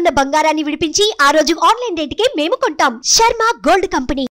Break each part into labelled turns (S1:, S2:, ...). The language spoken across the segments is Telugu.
S1: ఉన్న బంగారాన్ని విడిపించి ఆ రోజు ఆన్లైన్ రేటుకే మేము కొంటాం శర్మ గోల్డ్ కంపెనీ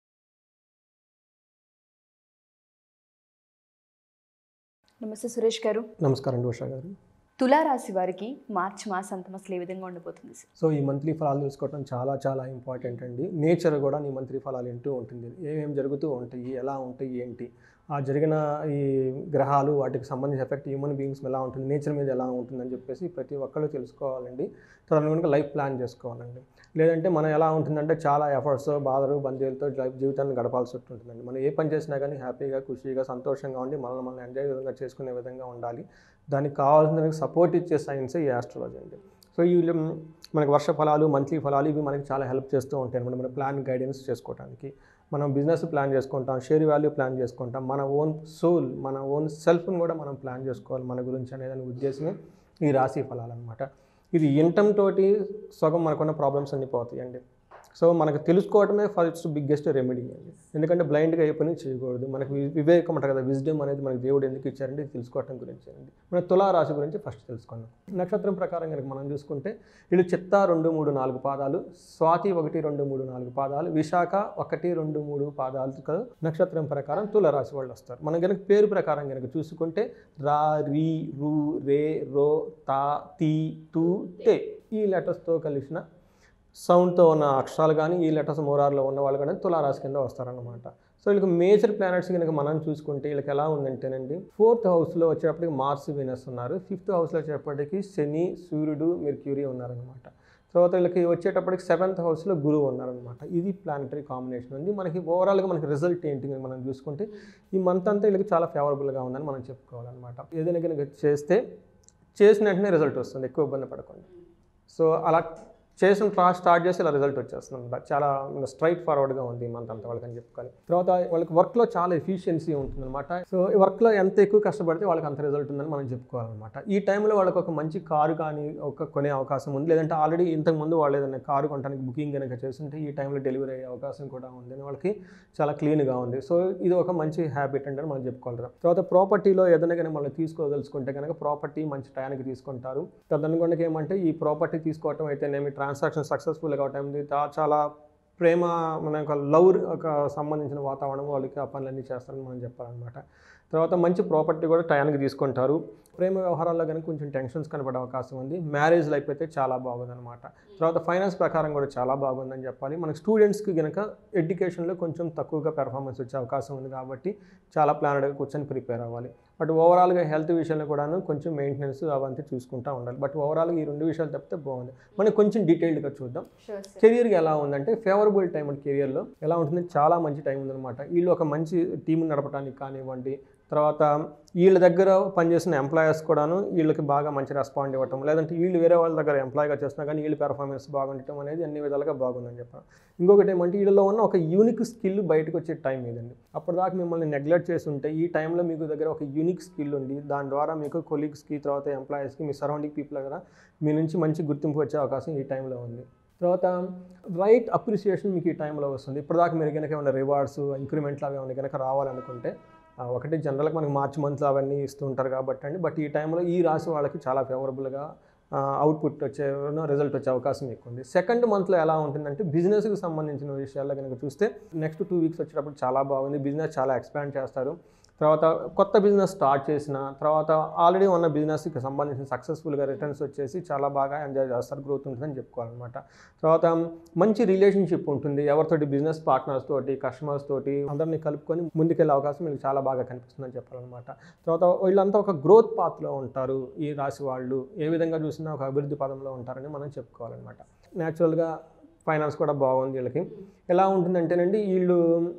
S2: నమస్తే సురేష్ గారు
S3: నమస్కారం అండి ఉషా గారు
S2: తులారాశి వారికి మార్చి మాసాంతం అసలు ఏ విధంగా ఉండబోతుంది సార్
S3: సో ఈ మంత్లీ ఫలాలు తెలుసుకోవడం చాలా చాలా ఇంపార్టెంట్ అండి నేచర్ కూడా ఈ మంత్లీ ఫలాలు వింటూ ఉంటుంది ఏమేమి జరుగుతూ ఉంటాయి ఎలా ఉంటాయి ఏంటి ఆ జరిగిన ఈ గ్రహాలు వాటికి సంబంధించిన ఎఫెక్ట్ హ్యూమన్ బీయింగ్స్ ఎలా ఉంటుంది నేచర్ మీద ఎలా ఉంటుందని చెప్పేసి ప్రతి ఒక్కళ్ళు తెలుసుకోవాలండి తదనుగుణంగా లైఫ్ ప్లాన్ చేసుకోవాలండి లేదంటే మనం ఎలా ఉంటుందంటే చాలా ఎఫర్ట్స్ బాధలు బంధువులతో లైఫ్ జీవితాన్ని గడపాల్సి ఉంటుందండి మనం ఏ పని చేసినా కానీ హ్యాపీగా ఖుషీగా సంతోషంగా ఉండి మనల్ని మనం ఎంజాయ్ విధంగా చేసుకునే విధంగా ఉండాలి దానికి కావాల్సిన సపోర్ట్ ఇచ్చే సైన్స్ ఈ ఆస్ట్రాలజీ అండి సో ఈ మనకి వర్ష ఫలాలు మంత్లీ ఫలాలు ఇవి మనకి చాలా హెల్ప్ చేస్తూ ఉంటాయి అనమాట మన ప్లాన్ గైడెన్స్ చేసుకోవడానికి మనం బిజినెస్ ప్లాన్ చేసుకుంటాం షేర్ వాల్యూ ప్లాన్ చేసుకుంటాం మన ఓన్ సోల్ మన ఓన్ సెల్ఫ్ని కూడా మనం ప్లాన్ చేసుకోవాలి మన గురించి అనేదాని ఉద్దేశమే ఈ రాశి ఫలాలు అనమాట ఇది ఇంటం తోటి సగం మనకున్న ప్రాబ్లమ్స్ అన్నీ పోతాయండి సో మనకు తెలుసుకోవడమే ఫస్ట్ బిగ్గెస్ట్ రెమెడీ అండి ఎందుకంటే బ్లైండ్గా ఏ పని చేయకూడదు మనకు వి- వివేకం అంటారు కదా విజ్డమ్ అనేది మనకి దేవుడు ఎందుకు ఇచ్చారంటే ఇది తెలుసుకోవడం గురించి అండి మన తులా రాశి గురించి ఫస్ట్ తెలుసుకుందాం నక్షత్రం ప్రకారం కనుక మనం చూసుకుంటే వీళ్ళు చిత్త రెండు మూడు నాలుగు పాదాలు స్వాతి ఒకటి రెండు మూడు నాలుగు పాదాలు విశాఖ ఒకటి రెండు మూడు పాదాలు నక్షత్రం ప్రకారం తుల రాశి వాళ్ళు వస్తారు మనం కనుక పేరు ప్రకారం కనుక చూసుకుంటే రా రీ రు రే రో తా తీ తూ తే ఈ లెటర్స్తో కలిసిన సౌండ్తో ఉన్న అక్షరాలు కానీ ఈ లెటర్స్ మోరార్లో ఉన్న వాళ్ళు కానీ తులారాశి కింద వస్తారన్నమాట సో వీళ్ళకి మేజర్ ప్లానెట్స్ కనుక మనం చూసుకుంటే వీళ్ళకి ఎలా ఉందంటేనండి ఫోర్త్ హౌస్లో వచ్చేటప్పటికి మార్స్ వీనస్ ఉన్నారు ఫిఫ్త్ హౌస్లో వచ్చేటప్పటికి శని సూర్యుడు మెర్క్యూరీ ఉన్నారనమాట తర్వాత వీళ్ళకి వచ్చేటప్పటికి సెవెంత్ హౌస్లో గురువు ఉన్నారనమాట ఇది ప్లానటరీ కాంబినేషన్ ఉంది మనకి ఓవరాల్గా మనకి రిజల్ట్ ఏంటి కనుక మనం చూసుకుంటే ఈ మంత్ అంతా వీళ్ళకి చాలా ఫేవరబుల్గా ఉందని మనం చెప్పుకోవాలన్నమాట ఏదైనా కనుక చేస్తే చేసిన వెంటనే రిజల్ట్ వస్తుంది ఎక్కువ ఇబ్బంది పడకుండా సో అలా చేసిన ట్రా స్టార్ట్ చేసి ఇలా రిజల్ట్ వచ్చేస్తుంది అనమాట చాలా స్ట్రైట్ ఫార్వర్డ్గా ఉంది ఈ మంత్ అంతా వాళ్ళకని చెప్పుకోవాలి తర్వాత వాళ్ళకి వర్క్లో చాలా ఎఫిషియన్సీ ఉంటుంది అనమాట సో ఈ వర్క్లో ఎంత ఎక్కువ కష్టపడితే వాళ్ళకి అంత రిజల్ట్ ఉందని మనం చెప్పుకోవాలన్నమాట ఈ టైంలో వాళ్ళకి ఒక మంచి కారు కానీ ఒక కొనే అవకాశం ఉంది లేదంటే ఆల్రెడీ ఇంతకు ముందు వాళ్ళు ఏదైనా కారు కొనడానికి బుకింగ్ కనుక చేస్తుంటే ఈ టైంలో డెలివరీ అయ్యే అవకాశం కూడా ఉంది అని వాళ్ళకి చాలా క్లీన్గా ఉంది సో ఇది ఒక మంచి హ్యాబిట్ అంటే మనం చెప్పుకోవాలి తర్వాత ప్రాపర్టీలో ఏదైనా కానీ మనం తీసుకోదలుచుకుంటే కనుక ప్రాపర్టీ మంచి టయానికి తీసుకుంటారు తదనుగుణంగా ఏమంటే ఈ ప్రాపర్టీ తీసుకోవటం అయితేనేమి ట్రాన్సాక్షన్ సక్సెస్ఫుల్గా అవటం ఇది తా- చాలా ప్రేమ మన యొక్క లవ్ ఒక సంబంధించిన వాతావరణం వాళ్ళకి ఆ పనులన్నీ చేస్తారని మనం చెప్పాలన్నమాట తర్వాత మంచి ప్రాపర్టీ కూడా టయానికి తీసుకుంటారు ప్రేమ వ్యవహారాల్లో కనుక కొంచెం టెన్షన్స్ కనబడే అవకాశం ఉంది మ్యారేజ్ లైఫ్ అయితే చాలా బాగుందన్నమాట తర్వాత ఫైనాన్స్ ప్రకారం కూడా చాలా బాగుందని చెప్పాలి మనకి స్టూడెంట్స్కి కనుక ఎడ్యుకేషన్లో కొంచెం తక్కువగా పెర్ఫార్మెన్స్ వచ్చే అవకాశం ఉంది కాబట్టి చాలా ప్లానెడ్గా కూర్చొని ప్రిపేర్ అవ్వాలి బట్ ఓవరాల్గా హెల్త్ విషయంలో కూడాను కొంచెం మెయింటెనెన్స్ అవంతా చూసుకుంటూ ఉండాలి బట్ ఓవరాల్గా ఈ రెండు విషయాలు తప్పితే బాగుంది మనం కొంచెం డీటెయిల్డ్గా చూద్దాం
S2: షూర్ సార్
S3: కెరియర్కి ఎలా ఉందంటే ఫేవరబుల్ టైం అండ్ కెరియర్లో ఎలా ఉంటుంది చాలా మంచి టైం ఉందన్నమాట వీళ్ళు ఒక మంచి టీం నడపడానికి కానివ్వండి తర్వాత వీళ్ళ దగ్గర పనిచేసిన ఎంప్లాయర్స్ కూడాను వీళ్ళకి బాగా మంచి రెస్పాండ్ ఇవ్వటం లేదంటే వీళ్ళు వేరే వాళ్ళ దగ్గర ఎంప్లాయ్గా చేస్తున్నా కానీ వీళ్ళ పెర్ఫార్మెన్స్ బాగుండటం అనేది అన్ని విధాలుగా బాగుందని చెప్పాను ఇంకొకటి ఏమంటే వీళ్ళలో ఉన్న ఒక యూనిక్ స్కిల్ బయటకు వచ్చే టైం ఇదండి అప్పటిదాకా మిమ్మల్ని నెగ్లెక్ట్ చేసి ఉంటే ఈ టైంలో మీకు దగ్గర ఒక యూనిక్ స్కిల్ ఉంది దాని ద్వారా మీకు కొలీగ్స్కి తర్వాత ఎంప్లాయీస్కి మీ సరౌండింగ్ పీపుల్ దగ్గర మీ నుంచి మంచి గుర్తింపు వచ్చే అవకాశం ఈ టైంలో ఉంది తర్వాత రైట్ అప్రిసియేషన్ మీకు ఈ టైంలో వస్తుంది ఇప్పటిదాకా మీరు కనుక ఏమైనా రివార్డ్స్ ఇంక్రిమెంట్లు అవి ఏమైనా కనుక రావాలనుకుంటే ఆ, ఒకటి జనరల్గా మనకి మార్చి మంత్లో అవన్నీ ఇస్తూ ఉంటారు కాబట్టి అండి బట్ ఈ టైంలో ఈ రాశి వాళ్ళకి చాలా ఫేవరబుల్గా అవుట్పుట్ వచ్చే రిజల్ట్ వచ్చే అవకాశం ఎక్కువ ఉంది సెకండ్ మంత్లో ఎలా ఉంటుందంటే బిజినెస్కి సంబంధించిన విషయాల్లో కనుక చూస్తే నెక్స్ట్ టూ వీక్స్ వచ్చేటప్పుడు చాలా బాగుంది బిజినెస్ చాలా ఎక్స్పాండ్ చేస్తారు తర్వాత కొత్త బిజినెస్ స్టార్ట్ చేసిన తర్వాత ఆల్రెడీ ఉన్న బిజినెస్కి సంబంధించిన సక్సెస్ఫుల్గా రిటర్న్స్ వచ్చేసి చాలా బాగా ఎంజాయ్ చేస్తారు గ్రోత్ ఉంటుందని చెప్పుకోవాలన్నమాట తర్వాత మంచి రిలేషన్షిప్ ఉంటుంది ఎవరితోటి బిజినెస్ పార్ట్నర్స్ తోటి కస్టమర్స్ తోటి అందరినీ కలుపుకొని ముందుకెళ్ళే అవకాశం మీకు చాలా బాగా కనిపిస్తుందని చెప్పాలన్నమాట తర్వాత వీళ్ళంతా ఒక గ్రోత్ పాత్లో ఉంటారు ఈ రాశి వాళ్ళు ఏ విధంగా చూసినా ఒక అభివృద్ధి పదంలో ఉంటారని మనం చెప్పుకోవాలన్నమాట న్యాచురల్గా ఫైనాన్స్ కూడా బాగుంది వీళ్ళకి ఎలా ఉంటుందంటేనండి వీళ్ళు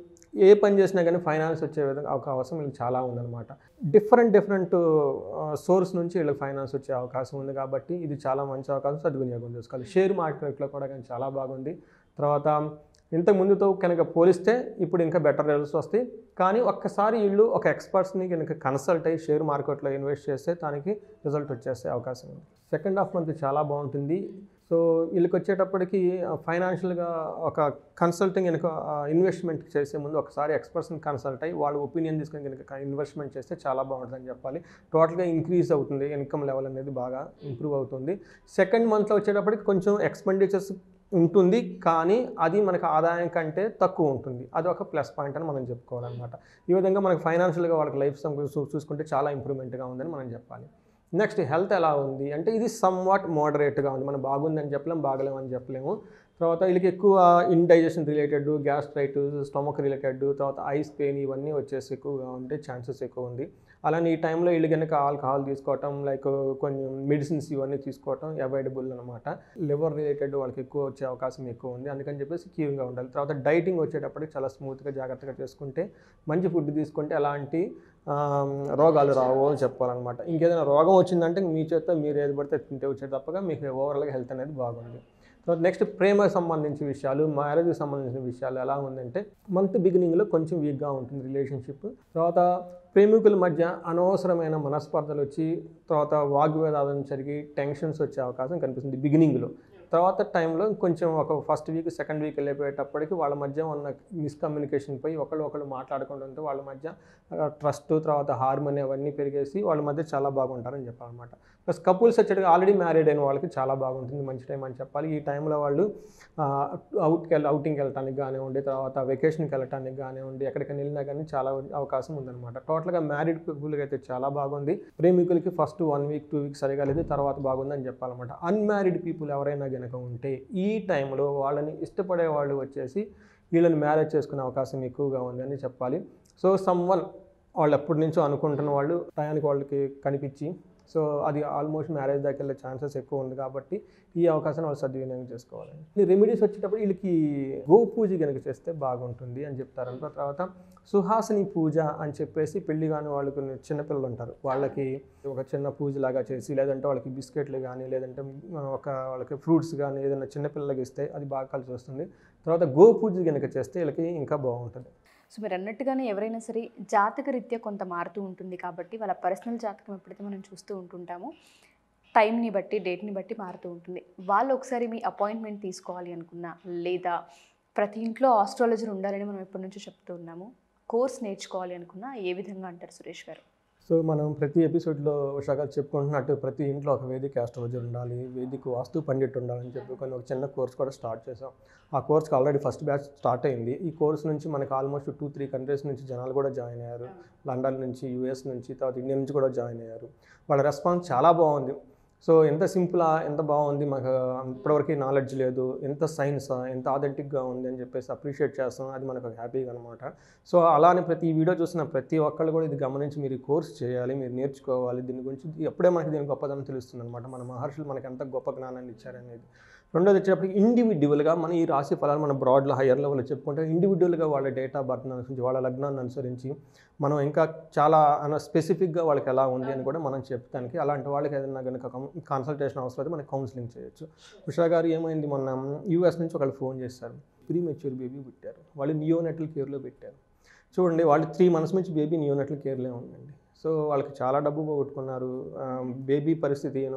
S3: ఏ పని చేసినా కానీ ఫైనాన్స్ వచ్చే విధంగా ఒక అవకాశం వీళ్ళకి చాలా ఉందన్నమాట డిఫరెంట్ డిఫరెంట్ సోర్స్ నుంచి వీళ్ళకి ఫైనాన్స్ వచ్చే అవకాశం ఉంది కాబట్టి ఇది చాలా మంచి అవకాశం సద్వినియోగం చేసుకోవాలి షేర్ మార్కెట్లో కూడా కానీ చాలా బాగుంది తర్వాత ఇంత ముందుతో కనుక పోలిస్తే ఇప్పుడు ఇంకా బెటర్ రిజల్ట్స్ వస్తాయి కానీ ఒక్కసారి వీళ్ళు ఒక ఎక్స్పర్ట్స్ని కనుక కన్సల్ట్ అయ్యి షేర్ మార్కెట్లో ఇన్వెస్ట్ చేస్తే దానికి రిజల్ట్ వచ్చేసే అవకాశం ఉంది సెకండ్ హాఫ్ మంత్ చాలా బాగుంటుంది సో వీళ్ళకి వచ్చేటప్పటికి ఫైనాన్షియల్గా ఒక కన్సల్టింగ్ కనుక ఇన్వెస్ట్మెంట్ చేసే ముందు ఒకసారి ఎక్స్పర్ట్స్ని కన్సల్ట్ అయ్యి వాళ్ళ ఒపీనియన్ తీసుకొని కనుక ఇన్వెస్ట్మెంట్ చేస్తే చాలా బాగుంటుందని చెప్పాలి టోటల్గా ఇంక్రీజ్ అవుతుంది ఇన్కమ్ లెవెల్ అనేది బాగా ఇంప్రూవ్ అవుతుంది సెకండ్ మంత్లో వచ్చేటప్పటికి కొంచెం ఎక్స్పెండిచర్స్ ఉంటుంది కానీ అది మనకు ఆదాయం కంటే తక్కువ ఉంటుంది అది ఒక ప్లస్ పాయింట్ అని మనం చెప్పుకోవాలన్నమాట ఈ విధంగా మనకి ఫైనాన్షియల్గా వాళ్ళకి లైఫ్ చూసుకుంటే చాలా ఇంప్రూవ్మెంట్గా ఉందని మనం చెప్పాలి నెక్స్ట్ హెల్త్ ఎలా ఉంది అంటే ఇది సమ్వాట్ మోడరేట్గా ఉంది మనం బాగుందని చెప్పలేం బాగలేము అని చెప్పలేము తర్వాత వీళ్ళకి ఎక్కువ indigestion related gastritis stomach related తర్వాత ఐస్ పెయిన్ ఇవన్నీ వచ్చేసి ఎక్కువగా ఉంటే ఛాన్సెస్ ఎక్కువ ఉంది అలానే ఈ టైంలో వీళ్ళు కనుక ఆల్కహాల్ తీసుకోవటం లైక్ కొంచెం మెడిసిన్స్ ఇవన్నీ తీసుకోవటం అవాయిడబుల్ అనమాట లివర్ రిలేటెడ్ వాళ్ళకి ఎక్కువ వచ్చే అవకాశం ఎక్కువ ఉంది అందుకని చెప్పేసి క్యూర్గా ఉండాలి తర్వాత డైటింగ్ వచ్చేటప్పటికి చాలా స్మూత్గా జాగ్రత్తగా చేసుకుంటే మంచి ఫుడ్ తీసుకుంటే ఎలాంటి ఆ, రోగాలు రావు అని చెప్పాలన్నమాట ఇంకేదైనా రోగం వచ్చిందంటే మీ చేత మీరు ఏది పడితే తింటే వచ్చే తప్పగా మీకు ఓవరాల్గా హెల్త్ అనేది బాగుంది తర్వాత నెక్స్ట్ ప్రేమకు సంబంధించిన విషయాలు మ్యారేజ్కి సంబంధించిన విషయాలు ఎలా ఉందంటే మంత్ బిగినింగ్లో కొంచెం వీక్గా ఉంటుంది రిలేషన్షిప్ తర్వాత ప్రేమికుల మధ్య అనవసరమైన మనస్పర్ధలు వచ్చి తర్వాత వాగ్వివాదాలను జరిగి టెన్షన్స్ వచ్చే అవకాశం కనిపిస్తుంది బిగినింగ్లో తర్వాత టైంలో కొంచెం ఒక ఫస్ట్ వీక్ సెకండ్ వీక్ వెళ్ళిపోయేటప్పటికి వాళ్ళ మధ్య ఉన్న మిస్కమ్యూనికేషన్ పోయి ఒకళ్ళు ఒకళ్ళు మాట్లాడుకుంటుంటే వాళ్ళ మధ్య ట్రస్ట్ తర్వాత హార్మోని అవన్నీ పెరిగేసి వాళ్ళ మధ్య చాలా బాగుంటారని చెప్పాలన్నమాట ప్లస్ కపుల్స్ వచ్చేటికి ఆల్రెడీ మ్యారీడ్ అయిన వాళ్ళకి చాలా బాగుంటుంది మంచి టైం అని చెప్పాలి ఈ టైంలో వాళ్ళు అవుట్కి వెళ్ళి అవుటింగ్కి వెళ్ళటానికి కానివ్వండి తర్వాత వెకేషన్కి వెళ్ళటానికి కానివ్వండి ఎక్కడికైనా వెళ్ళినా కానీ చాలా అవకాశం ఉందన్నమాట టోటల్గా మ్యారీడ్ పీపుల్కి అయితే చాలా బాగుంది ప్రేమికులకి first one week two weeks సరిగా లేదు తర్వాత బాగుందని చెప్పాలన్నమాట అన్మ్యారీడ్ పీపుల్ ఎవరైనా కనుక ఉంటే ఈ టైంలో వాళ్ళని ఇష్టపడే వాళ్ళు వచ్చేసి వీళ్ళని మ్యారేజ్ చేసుకునే అవకాశం ఎక్కువగా ఉంది అని చెప్పాలి సో సమ్ వన్ వాళ్ళు ఎప్పటి నుంచో అనుకుంటున్న వాళ్ళు టయానికి వాళ్ళకి కనిపించి సో అది ఆల్మోస్ట్ మ్యారేజ్ దాకా వెళ్ళే ఛాన్సెస్ ఎక్కువ ఉంది కాబట్టి ఈ అవకాశాన్ని వాళ్ళు సద్వినియోగం చేసుకోవాలండి ఈ రెమెడీస్ వచ్చేటప్పుడు వీళ్ళకి గో పూజ కనుక చేస్తే బాగుంటుంది అని చెప్తారంట తర్వాత సుహాసిని పూజ అని చెప్పేసి పెళ్లి కాని వాళ్ళు కొన్ని చిన్నపిల్లలు ఉంటారు వాళ్ళకి ఒక చిన్న పూజ లాగా చేసి లేదంటే వాళ్ళకి బిస్కెట్లు కానీ లేదంటే ఒక వాళ్ళకి ఫ్రూట్స్ కానీ ఏదైనా చిన్నపిల్లలకి ఇస్తే అది బాగా కలిసి వస్తుంది తర్వాత గో పూజ కనుక చేస్తే వీళ్ళకి ఇంకా బాగుంటుంది
S2: సో మీరు అన్నట్టుగానే ఎవరైనా సరే జాతక రీత్యా కొంత మారుతూ ఉంటుంది కాబట్టి వాళ్ళ పర్సనల్ జాతకం ఎప్పుడైతే మనం చూస్తూ ఉంటుంటామో టైంని బట్టి డేట్ని బట్టి మారుతూ ఉంటుంది వాళ్ళు ఒకసారి మీ అపాయింట్మెంట్ తీసుకోవాలి అనుకున్నా లేదా ప్రతి ఇంట్లో ఆస్ట్రాలజర్ ఉండాలని మనం ఎప్పటి నుంచో చెప్తూ ఉన్నాము కోర్స్ నేర్చుకోవాలి అనుకున్నా ఏ విధంగా అంటారు సురేష్ గారు
S3: సో మనం ప్రతి ఎపిసోడ్లో ఉషాగా చెప్పుకుంటున్నట్టు ప్రతి ఇంట్లో ఒక వేదిక ఆస్ట్రాలజీ ఉండాలి వేదిక వాస్తు పండిట్ ఉండాలని చెప్పి కొన్ని ఒక చిన్న కోర్స్ కూడా స్టార్ట్ చేసాం ఆ కోర్స్కి ఆల్రెడీ ఫస్ట్ బ్యాచ్ స్టార్ట్ అయింది ఈ కోర్స్ నుంచి మనకి ఆల్మోస్ట్ టూ త్రీ కంట్రీస్ నుంచి జనాలు కూడా జాయిన్ అయ్యారు లండన్ నుంచి యూఎస్ నుంచి తర్వాత ఇండియా నుంచి కూడా జాయిన్ అయ్యారు వాళ్ళ రెస్పాన్స్ చాలా బాగుంది సో ఎంత సింపులా ఎంత బాగుంది మాకు ఇప్పటివరకు నాలెడ్జ్ లేదు ఎంత సైన్స్ ఎంత ఆథెంటిక్గా ఉంది అని చెప్పేసి అప్రిషియేట్ చేస్తాం అది మనకు హ్యాపీగా అనమాట సో అలానే ప్రతి వీడియో చూసిన ప్రతి ఒక్కళ్ళు కూడా ఇది గమనించి మీరు కోర్స్ చేయాలి మీరు నేర్చుకోవాలి దీని గురించి ఎప్పుడే మనకి దీని గొప్పదనం తెలుస్తుంది అనమాట మన మహర్షులు మనకి ఎంత గొప్ప జ్ఞానాన్ని ఇచ్చారనేది రెండోది వచ్చేటప్పటికి ఇండివిజువల్గా మన ఈ రాశి ఫలాలు మన బ్రాడ్లో హయ్యర్ లెవెల్లో చెప్పుకుంటే ఇండివిజువల్గా వాళ్ళ డేట్ ఆఫ్ బర్త్ అనుసరించి వాళ్ళ లగ్నాన్ని అనుసరించి మనం ఇంకా చాలా అన స్పెసిఫిక్గా వాళ్ళకి ఎలా ఉంది అని కూడా మనం చెప్తానికి అలాంటి వాళ్ళకి ఏదైనా కనుక కన్సల్టేషన్ అవసరం అయితే మనకి కౌన్సిలింగ్ చేయొచ్చు ఉషా గారు ఏమైంది మొన్న యూఎస్ నుంచి ఒకళ్ళు ఫోన్ చేశారు ప్రీ మెచ్యూర్ బేబీ పెట్టారు వాళ్ళు నియోనెటల్ కేర్లో పెట్టారు చూడండి వాళ్ళు త్రీ మంత్స్ నుంచి బేబీ నియోనెటల్ కేర్లో ఉందండి సో వాళ్ళకి చాలా డబ్బు పోగొట్టుకున్నారు బేబీ పరిస్థితి ఏమో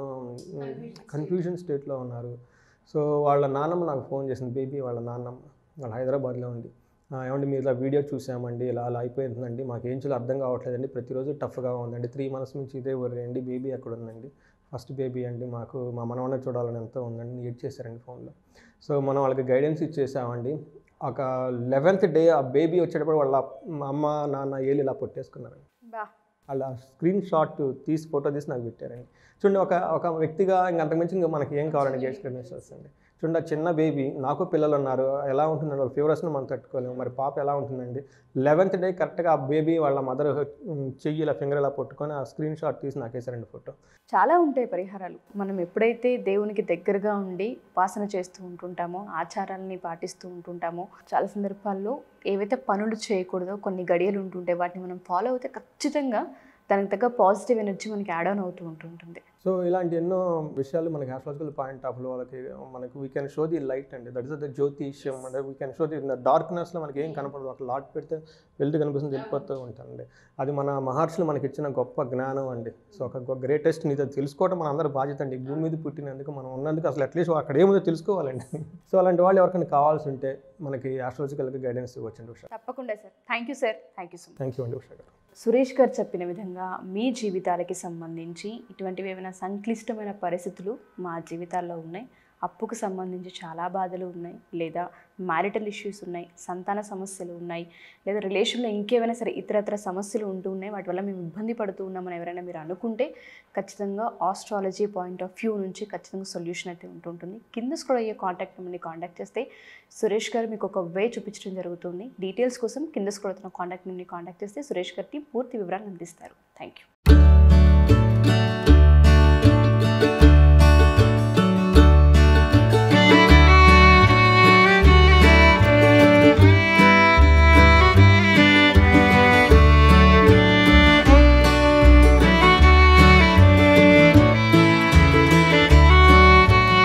S3: కన్ఫ్యూజన్ స్టేట్లో ఉన్నారు సో వాళ్ళ నాన్నమ్మ నాకు ఫోన్ చేసింది బేబీ వాళ్ళ నాన్నమ్మ వాళ్ళ హైదరాబాద్లో ఉంది "ఆ, ఏమండి మీరు ఇలా వీడియో చూసామండి ఇలా అలా అయిపోయిందండి మాకు ఏం చేయాలో అర్థం కావట్లేదండి ప్రతిరోజు టఫ్గా ఉందండి త్రీ మంత్స్ నుంచి ఇదే వర్రీ అండి బేబీ ఎక్కడ ఉందండి ఫస్ట్ బేబీ అండి మాకు మా మనవన్న చూడాలని ఎంతో ఉందండి ఏడ్ చేశారండి ఫోన్లో సో మనం వాళ్ళకి గైడెన్స్ ఇచ్చేసామండి ఒక లెవెన్త్ డే ఆ బేబీ వచ్చేటప్పుడు వాళ్ళ అమ్మ నాన్న ఏళ్ళు ఇలా పొట్టేసుకున్నారండి
S2: బా
S3: అలా స్క్రీన్ షాట్ తీసి ఫోటో తీసి నాకు పెట్టారండి చూడండి ఒక ఒక వ్యక్తిగా ఇంక అంతకుమించి ఇంకా మనకి ఏం కావాలండి ఎక్స్పీరియన్స్ వస్తుంది చూడండి ఆ చిన్న బేబీ నాకు పిల్లలు ఉన్నారు ఎలా ఉంటుందండి వాళ్ళ ఫీవర్స్ని మనం తట్టుకోలేము మరి పాప ఎలా ఉంటుందండి లెవెన్త్ డే కరెక్ట్గా ఆ బేబీ వాళ్ళ మదర్ చెయ్యి ఇలా ఫింగర్ ఇలా పట్టుకొని ఆ స్క్రీన్ షాట్ తీసి నాకేసారండి ఫోటో
S2: చాలా ఉంటాయి పరిహారాలు మనం ఎప్పుడైతే దేవునికి దగ్గరగా ఉండి ఉపాసన చేస్తూ ఉంటుంటామో ఆచారాలని పాటిస్తూ ఉంటుంటామో చాలా సందర్భాల్లో ఏవైతే పనులు చేయకూడదో కొన్ని గడియలు ఉంటుంటాయి వాటిని మనం ఫాలో అవుతే ఖచ్చితంగా దానికి తగ్గ పాజిటివ్ ఎనర్జీ మనకి యాడ్ ఆన్ అవుతూ ఉంటుంటుంది
S3: సో సో ఇలాంటి ఎన్నో విషయాలు మనకి ఆస్ట్రాలజికల్ పాయింట్ ఆఫ్ లో వాళ్ళకి మనకు we can show the light అండి దట్ ఇస్ ద జ్యోతిష్యం అంటే వీ కెన్ షో ది డార్క్నెస్లో మనకి ఏం కనపడదు ఒక లాట్ పెడితే వెళ్తూ కనిపిస్తుంది వెళ్ళిపోతూ ఉంటానండి అది మన మహర్షులు మనకి ఇచ్చిన గొప్ప జ్ఞానం అండి సో ఒక గ్రేటెస్ట్ నీతో తెలుసుకోవడం మన అందరి బాధ్యత అండి ఈ భూమి మీద పుట్టినందుకు మనం ఉన్నందుకు అసలు అట్లీస్ట్ అక్కడ ఏముందో తెలుసుకోవాలండి సో అలాంటి వాళ్ళు ఎవరికైనా కావాల్సి ఉంటే మనకి ఆస్ట్రాలజికల్గా గైడెన్స్ ఇవ్వచ్చండి ఉషా
S2: తప్పకుండా sir thank you sir thank you so much
S3: thank you అండి ఉషా గారు
S2: సురేష్ గారు చెప్పిన విధంగా మీ జీవితాలకి సంబంధించి ఇటువంటివి ఏమైనా సంక్లిష్టమైన పరిస్థితులు మా జీవితాల్లో ఉన్నాయి అప్పుకు సంబంధించి చాలా బాధలు ఉన్నాయి లేదా మ్యారిటల్ ఇష్యూస్ ఉన్నాయి సంతాన సమస్యలు ఉన్నాయి లేదా రిలేషన్లో ఇంకేమైనా సరే ఇతరత్ర సమస్యలు ఉంటూ ఉన్నాయి వాటి వల్ల మేము ఇబ్బంది పడుతూ ఉన్నామని ఎవరైనా మీరు అనుకుంటే ఖచ్చితంగా ఆస్ట్రాలజీ పాయింట్ ఆఫ్ వ్యూ నుంచి ఖచ్చితంగా సొల్యూషన్ అయితే ఉంటుంటుంది కింద స్క్రోల్ అయ్యే కాంటాక్ట్ నెంబర్ని కాంటాక్ట్ చేస్తే సురేష్ గారు మీకు ఒక వే చూపించడం జరుగుతుంది డీటెయిల్స్ కోసం కింద స్క్రోల్ అవుతున్న కాంటాక్ట్ నెంబర్ని కాంటాక్ట్ చేస్తే సురేష్ గారికి పూర్తి వివరాలు అందిస్తారు థ్యాంక్ యూ